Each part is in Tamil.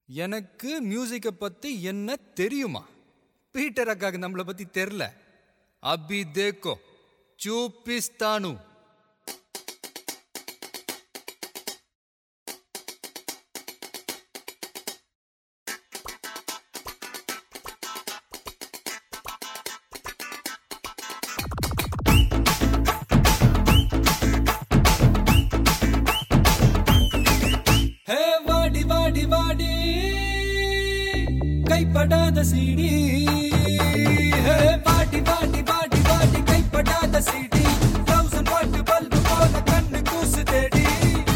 எனக்கு மியூசிக்கை பத்தி என்ன தெரியுமா பீட்டர் அக்காக்கு நம்மளை பத்தி தெரில அபி தேக்கோ சூப்பிஸ்தானு ஹே வாடி வாடி வாடி கைப்படாத சீடி ஹே வாடி வாடி வாடி வாடி கைப்படாத சீடி தௌசண்ட் வாட் பல்பு போல கண்ணு கூசு தேடி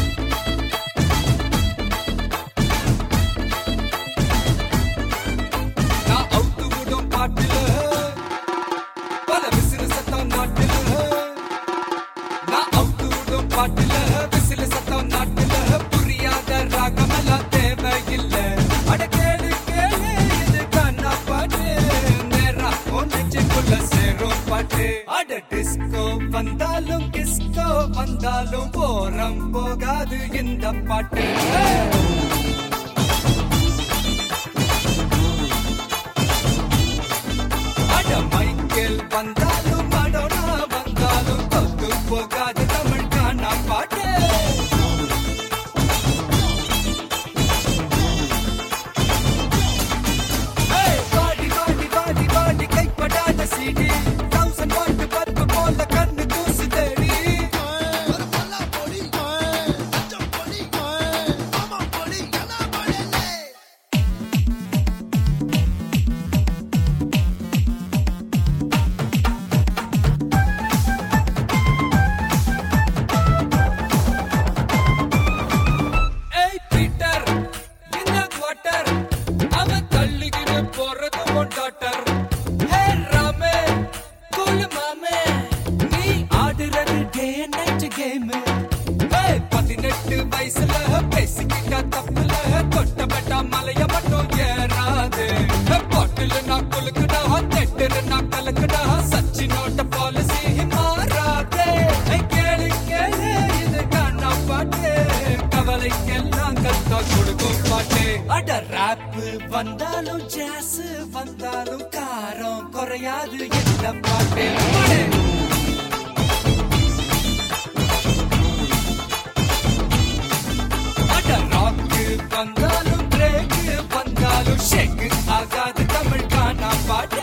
நான் அவுத்து விடும் பாட்டுல பல விசிறு சத்தம் நாட்டுல நான் அவுத்து விடும் பாட்டுல விசில சத்தம் நாட்டுல புரியாத ராகமெல்லாம் தேவையில்ல அட கேளு கேளு இது கண்ணா பாட்டு நேரா உன் நெஞ்சுக்குள்ள சேரும் பாட்டு அட டிஸ்கோ வந்தாலும் கிஸ்கோ வந்தாலும் போரம் போகாது இந்த பாட்டு அட மைக்கேல் வந்தாலும் மடோனா வந்தாலும் தொத்து போகாது தமிழ் காணா பாட்டு ஏய், வாடி வாடி வாடி வாடி கைப்படாத சீடி தௌசண்ட் வாட்டு பல்பு போல கண்ணு தூசு தேடி ஏய் பீட்டர் இந்த குவார்ட்டர் அவன் தள்ளிக்கிட்டு போறது உன் டாட்டர் ஹே ராமே கூல் மாமே நீ ஆடுறது டே நைட் கேம் ஹே பதினெட்டு வயசுல பேசிக்கிட்ட தப்புல தொட்டப்பட்ட மலைய மட்டும் ஏறாது பாட்டில் நான் குலுக்குடா தெட்டுரு நான் கலக்குடா சச்சினோட பாலிசி மாறாதே ஏய், கேளு கேளு இது காணா பாட்டு கவலைக்கெல்லாம் கத்தா கொடுக்கும் பாட்டு அட ராப் வந்தாலும் ஜாஸ் வந்தாலும் காரம் குறையாது இந்த பாட்டு பாடு. அட ராக் வந்தாலும் பிரேக் வந்தாலும் ஷேக் ஆகாது தமிழ் காணா பாட்டு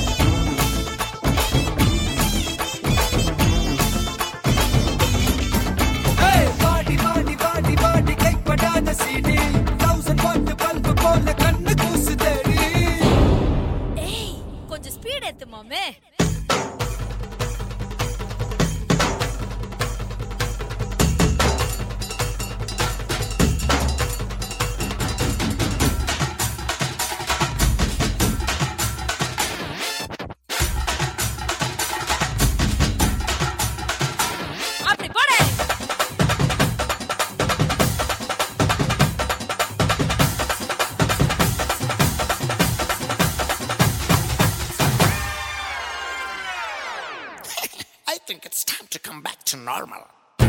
ஏய், வாடி வாடி வாடி வாடி கைப்படாத சீடி தௌசண்ட் வாட் பல்பு போல கண்ணு கூசு தேடி ஏய் கொஞ்சம் ஸ்பீட் ஏத்து மாமே அப்படி போடு I think it's time to come back to normal.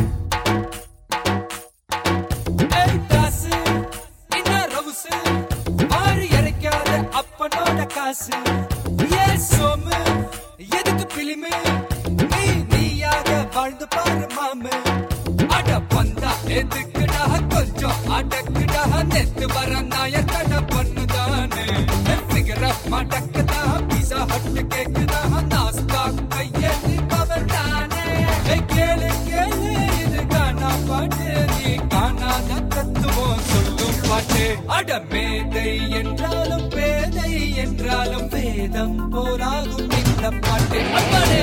ஏய் தாசு என்ன ரவுசு ஆறு இறைக்காத அப்பனோட காசு ஏ சோமு எதுக்கு பிலிமு நீ நீயாக வாழ்ந்து பாரு மாமு அட வந்தா எதுக்குடா கொஞ்சம் அடக்குடா நெத்து வர நாயர் கடை பண்ணுதானே ஃபிகர் மடக்குதா பீஸா ஹட்டு கேக்குதா நாஸ்தா கையெழுதி பவர் தானே ஏய், கேளு கேளு இது காணா பாட்டு நீ காணாத தத்துவம் சொல்லும் பாட்டு அட மேதை என்றாலும் பேதை என்றாலும் வேதம் போராகும் இந்த பாட்டு அப்பாடே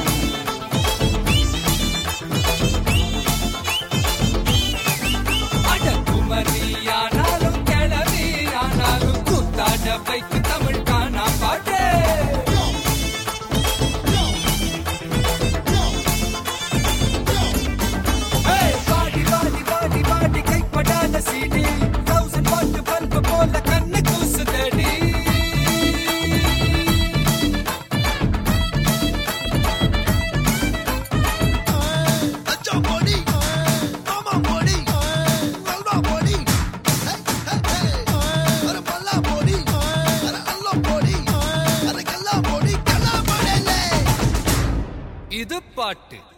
அட குமரி ஆனாலும் கிளவி ஆனாலும் கூத்தாட வைக்கு தமிழ் காணா பாட்டு ஏய், வாடி வாடி வாடி வாடி கைப்படாத சீடி தௌசண்ட் வாட் பல்பு போல கண்ணு கூசு தேடி இது பாட்டு